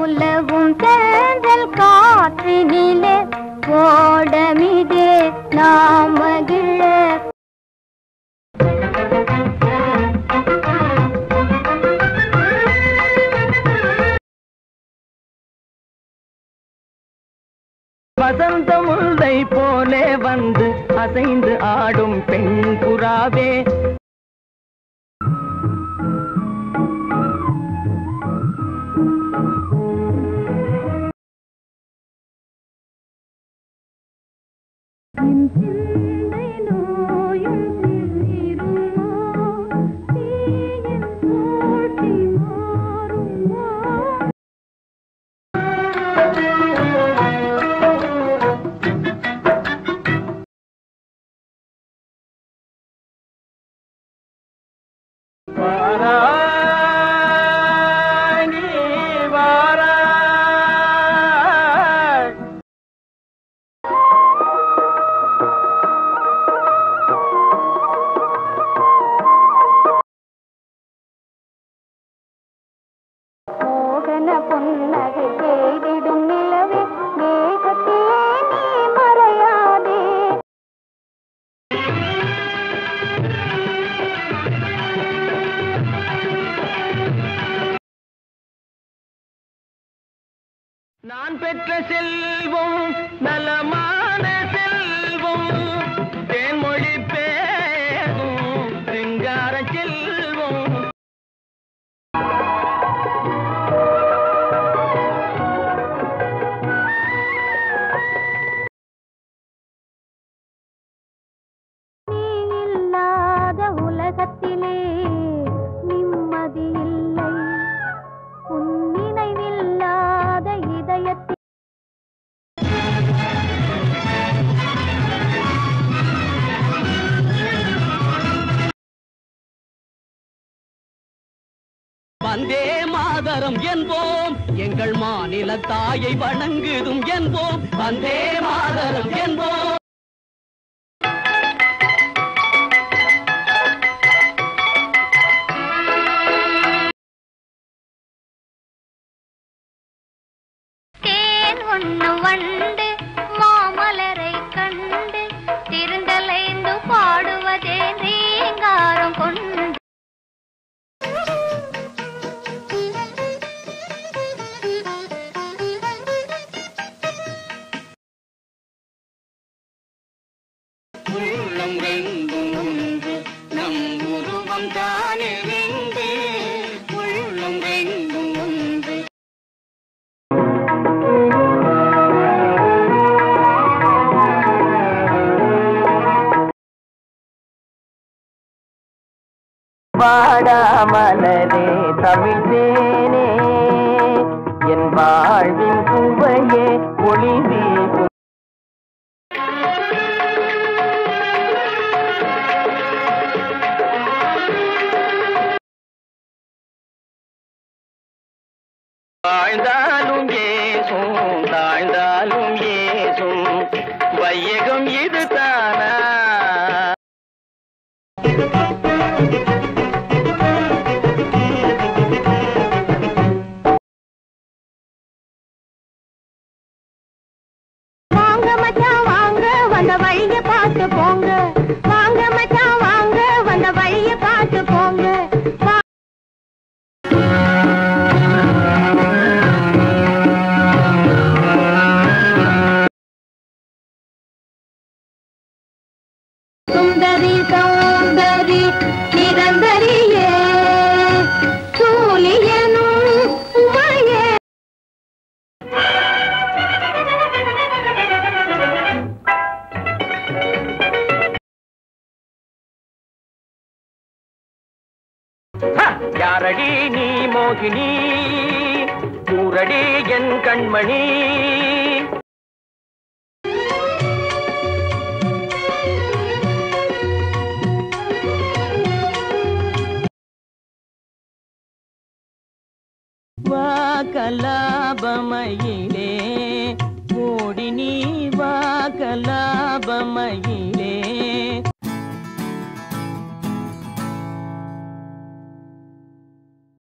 உலவும் தேர்தல் காற்றினிலே ஓடமிதே நாம் மகிழ வசந்த முல்லை போலே வந்து அசைந்து ஆடும் பெண் புறாவே வாராணி வாராய் மோகன புன்னகை தேடிடும் நிலவே மேகத்திலே நீ மறையாதே நான் பெற்ற செல்வம் நலமான செல்வம் தேன்மொழி பேசும் சிங்கார செல்வம் நீ இல்லாத உலகத்திலே நிம்மதி இல்லை உன் நினைவில்லாத இதயத்தில் வந்தே மாதரம் என்போம் எங்கள் மாநில தாயை வணங்குதும் என்போம் வந்தே மாதரம் என்போம் தேன் ஒண்ணு வண்டு மாமலரை கண்டு திருந்தலைந்து பாடுவதே ரீங்காரம் கொண்டு உள்ளம் ரெண்டும் ஒன்று நம் உருவம் தானே ரெண்டு உள்ளம் ரெண்டும் ஒன்று வாடாமலரே தமிழ்தேனே என் வாழ்வின் சுவையே ஒளி வீசும் தாழ்ந்தாலும் ஏசும் தாழ்ந்தாலும் ஏசும் வையகம் இது தானா வாங்க மச்சான் வாங்க வந்த வழிய பார்த்து போங்க வாங்க மச்சான் வாங்க வந்த வழிய பார்த்து போங்க வா- சுந்தரி சௌந்தரி நிரந்தரியே சூலியனும் உமையே ஹ! யாரடி நீ மோகினி கூரடி என் கண்மணி வா கலாபமயிலே ஓடி நீ வா கலா